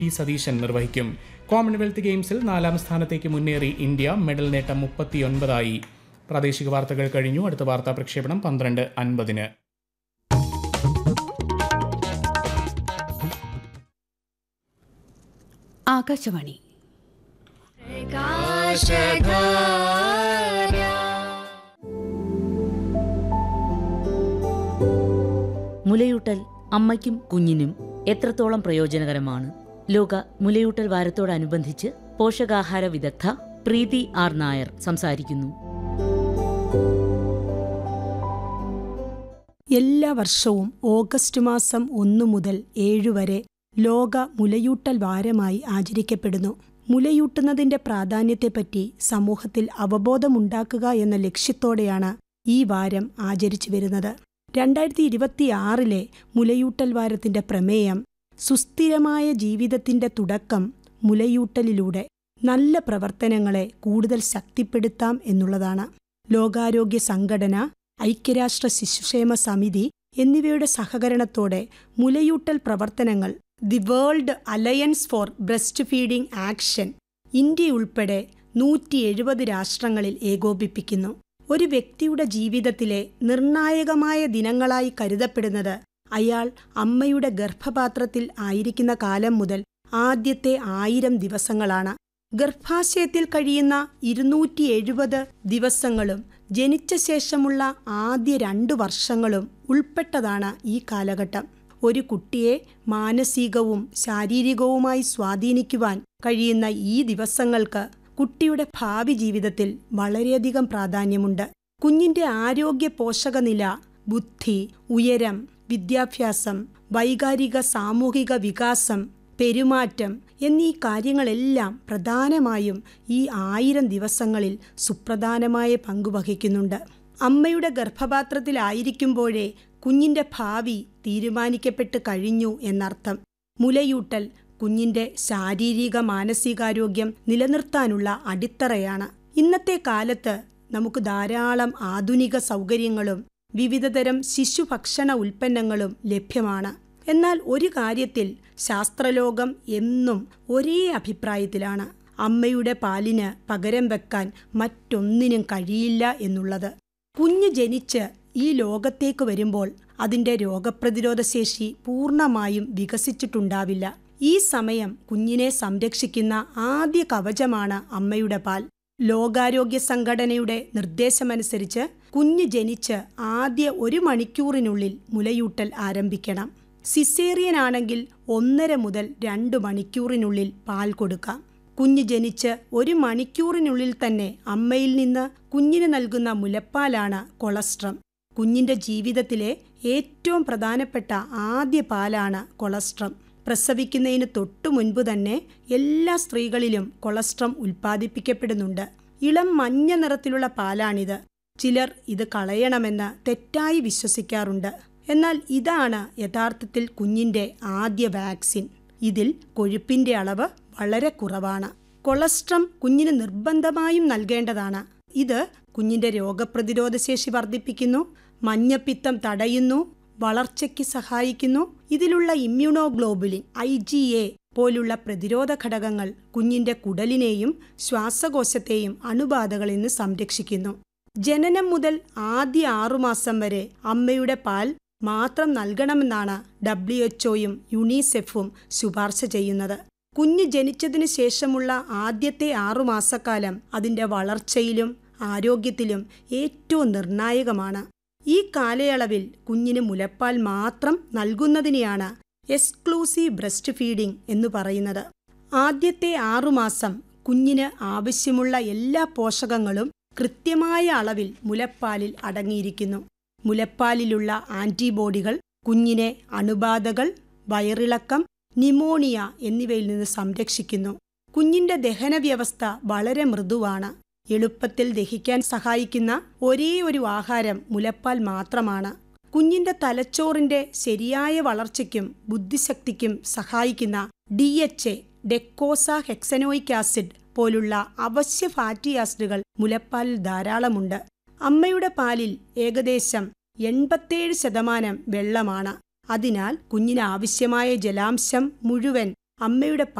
T Satheesan നിർവഹിക്കും Commonwealth ഗെയിംസിൽ നാലാം സ്ഥാനത്തേക്ക് മുന്നേറി ഇന്ത്യ മെഡൽ നേട്ടം മുപ്പത്തിയൊൻപതായി പ്രാദേശിക വാർത്തകൾ കഴിഞ്ഞു അടുത്ത വാർത്താ പ്രക്ഷേപണം പന്ത്രണ്ട് അൻപതിന് ആകാശവാണി മുലയൂട്ടൽ അമ്മയ്ക്കും കുഞ്ഞിനും എത്രത്തോളം പ്രയോജനകരമാണ് ലോക മുലയൂട്ടൽ വാരത്തോടനുബന്ധിച്ച് പോഷകാഹാര വിദഗ്ധ പ്രീതി ആർ നായർ സംസാരിക്കുന്നു എല്ലാ വർഷവും ഓഗസ്റ്റ് മാസം ഒന്നു മുതൽ ഏഴു വരെ ലോക മുലയൂട്ടൽ വാരമായി ആചരിക്കപ്പെടുന്നു മുലയൂട്ടുന്നതിന്റെ പ്രാധാന്യത്തെപ്പറ്റി സമൂഹത്തിൽ അവബോധമുണ്ടാക്കുക എന്ന ലക്ഷ്യത്തോടെയാണ് ഈ വാരം ആചരിച്ചു വരുന്നത് രണ്ടായിരത്തി ഇരുപത്തിയാറിലെ മുലയൂട്ടൽ വാരത്തിന്റെ പ്രമേയം സുസ്ഥിരമായ ജീവിതത്തിന്റെ തുടക്കം മുലയൂട്ടലിലൂടെ നല്ല പ്രവർത്തനങ്ങളെ കൂടുതൽ ശക്തിപ്പെടുത്താം എന്നുള്ളതാണ് ലോകാരോഗ്യ സംഘടന ഐക്യരാഷ്ട്ര ശിശുക്ഷേമ സമിതി എന്നിവയുടെ സഹകരണത്തോടെ മുലയൂട്ടൽ പ്രവർത്തനങ്ങൾ the world alliance for breastfeeding action India ഉൾപ്പെടെ നൂറ്റി എഴുപത് രാഷ്ട്രങ്ങളിൽ ഏകോപിപ്പിക്കുന്നു ഒരു വ്യക്തിയുടെ ജീവിതത്തിലെ നിർണായകമായ ദിനങ്ങളായി കരുതപ്പെടുന്നത് അയാൾ അമ്മയുടെ ഗർഭപാത്രത്തിൽ ആയിരിക്കുന്ന കാലം മുതൽ ആദ്യത്തെ ആയിരം ദിവസങ്ങളാണ് ഗർഭാശയത്തിൽ കഴിയുന്ന ഇരുന്നൂറ്റി എഴുപത് ദിവസങ്ങളും ജനിച്ച ശേഷമുള്ള ആദ്യ രണ്ടു വർഷങ്ങളും ഉൾപ്പെട്ടതാണ് ഈ കാലഘട്ടം ഒരു കുട്ടിയെ മാനസികവും ശാരീരികവുമായി സ്വാധീനിക്കുവാൻ കഴിയുന്ന ഈ ദിവസങ്ങൾക്ക് കുട്ടിയുടെ ഭാവി ജീവിതത്തിൽ വളരെയധികം പ്രാധാന്യമുണ്ട് കുഞ്ഞിന്റെ ആരോഗ്യ പോഷകനില ബുദ്ധി ഉയരം വിദ്യാഭ്യാസം വൈകാരിക സാമൂഹിക വികാസം പെരുമാറ്റം എന്നീ കാര്യങ്ങളെല്ലാം പ്രധാനമായും ഈ ആയിരം ദിവസങ്ങളിൽ സുപ്രധാനമായ പങ്കുവഹിക്കുന്നുണ്ട് അമ്മയുടെ ഗർഭപാത്രത്തിലായിരിക്കുമ്പോഴേ കുഞ്ഞിന്റെ ഭാവി തീരുമാനിക്കപ്പെട്ട് കഴിഞ്ഞു എന്നർത്ഥം മുലയൂട്ടൽ കുഞ്ഞിന്റെ ശാരീരിക മാനസികാരോഗ്യം നിലനിർത്താനുള്ള അടിത്തറയാണ് ഇന്നത്തെ കാലത്ത് നമുക്ക് ധാരാളം ആധുനിക സൗകര്യങ്ങളും വിവിധതരം ശിശുഭക്ഷണ ഉൽപ്പന്നങ്ങളും ലഭ്യമാണ് എന്നാൽ ഒരു കാര്യത്തിൽ ശാസ്ത്രലോകം എന്നും ഒരേ അഭിപ്രായത്തിലാണ് അമ്മയുടെ പാലിന് പകരം വെക്കാൻ മറ്റൊന്നിനും കഴിയില്ല എന്നുള്ളത് കുഞ്ഞ് ജനിച്ച് ഈ ലോകത്തേക്ക് വരുമ്പോൾ അതിന്റെ രോഗപ്രതിരോധ ശേഷി പൂർണ്ണമായും വികസിച്ചിട്ടുണ്ടാവില്ല ഈ സമയം കുഞ്ഞിനെ സംരക്ഷിക്കുന്ന ആദ്യ കവചമാണ് അമ്മയുടെ പാൽ ലോകാരോഗ്യ സംഘടനയുടെ നിർദ്ദേശമനുസരിച്ച് കുഞ്ഞ് ജനിച്ച് ആദ്യ ഒരു മണിക്കൂറിനുള്ളിൽ മുലയൂട്ടൽ ആരംഭിക്കണം സിസേറിയൻ ആണെങ്കിൽ ഒന്നര മുതൽ രണ്ട് മണിക്കൂറിനുള്ളിൽ പാൽ കൊടുക്കാം കുഞ്ഞ് ജനിച്ച് ഒരു മണിക്കൂറിനുള്ളിൽ തന്നെ അമ്മയിൽ നിന്ന് കുഞ്ഞിന് നൽകുന്ന മുലപ്പാലാണ് കൊളസ്ട്രം കുഞ്ഞിന്റെ ജീവിതത്തിലെ ഏറ്റവും പ്രധാനപ്പെട്ട ആദ്യ പാലാണ് കൊളസ്ട്രം പ്രസവിക്കുന്നതിന് തൊട്ടു മുൻപ് തന്നെ എല്ലാ സ്ത്രീകളിലും കൊളസ്ട്രം ഉൽപ്പാദിപ്പിക്കപ്പെടുന്നുണ്ട് ഇളം മഞ്ഞ നിറത്തിലുള്ള പാലാണിത് ചിലർ ഇത് കളയണമെന്ന് തെറ്റായി വിശ്വസിക്കാറുണ്ട് എന്നാൽ ഇതാണ് യഥാർത്ഥത്തിൽ കുഞ്ഞിന്റെ ആദ്യ വാക്സിൻ ഇതിൽ കൊഴുപ്പിന്റെ അളവ് വളരെ കുറവാണ് കൊളസ്ട്രം കുഞ്ഞിന് നിർബന്ധമായും നൽകേണ്ടതാണ് ഇത് കുഞ്ഞിന്റെ രോഗപ്രതിരോധ ശേഷി വർദ്ധിപ്പിക്കുന്നു മഞ്ഞപ്പിത്തം തടയുന്നു വളർച്ചയ്ക്ക് സഹായിക്കുന്നു ഇതിലുള്ള ഇമ്മ്യൂണോഗ്ലോബുലിൻ ഐ ജി എ പോലുള്ള പ്രതിരോധ ഘടകങ്ങൾ കുഞ്ഞിന്റെ കുടലിനെയും ശ്വാസകോശത്തെയും അണുബാധകളിൽ നിന്ന് സംരക്ഷിക്കുന്നു ജനനം മുതൽ ആദ്യ ആറുമാസം വരെ അമ്മയുടെ പാൽ മാത്രം നൽകണമെന്നാണ് ഡബ്ല്യു എച്ച്ഒയും യുണിസെഫും ശുപാർശ ചെയ്യുന്നത് കുഞ്ഞ് ജനിച്ചതിന് ശേഷമുള്ള ആദ്യത്തെ ആറുമാസക്കാലം അതിന്റെ വളർച്ചയിലും ആരോഗ്യത്തിലും ഏറ്റവും നിർണായകമാണ് ഈ കാലയളവിൽ കുഞ്ഞിന് മുലപ്പാൽ മാത്രം നൽകുന്നതിനെയാണ് എക്സ്ക്ലൂസീവ് ബ്രസ്റ്റ് ഫീഡിംഗ് എന്ന് പറയുന്നത് ആദ്യത്തെ ആറുമാസം കുഞ്ഞിന് ആവശ്യമുള്ള എല്ലാ പോഷകങ്ങളും കൃത്യമായ അളവിൽ മുലപ്പാലിൽ അടങ്ങിയിരിക്കുന്നു മുലപ്പാലിലുള്ള ആന്റിബോഡികൾ കുഞ്ഞിനെ അണുബാധകൾ വയറിളക്കം നിമോണിയ എന്നിവയിൽ നിന്ന് സംരക്ഷിക്കുന്നു കുഞ്ഞിന്റെ ദഹന വ്യവസ്ഥ വളരെ മൃദുവാണ് എളുപ്പത്തിൽ ദഹിക്കാൻ സഹായിക്കുന്ന ഒരേ ഒരു ആഹാരം മുലപ്പാൽ മാത്രമാണ് കുഞ്ഞിന്റെ തലച്ചോറിന്റെ ശരിയായ വളർച്ചയ്ക്കും ബുദ്ധിശക്തിക്കും സഹായിക്കുന്ന D H A docosahexaenoic acid പോലുള്ള അവശ്യ ഫാറ്റി ആസിഡുകൾ മുലപ്പാലിൽ ധാരാളമുണ്ട് അമ്മയുടെ പാലിൽ ഏകദേശം എൺപത്തേഴ് ശതമാനം വെള്ളമാണ് അതിനാൽ കുഞ്ഞിന് ആവശ്യമായ ജലാംശം മുഴുവൻ അമ്മയുടെ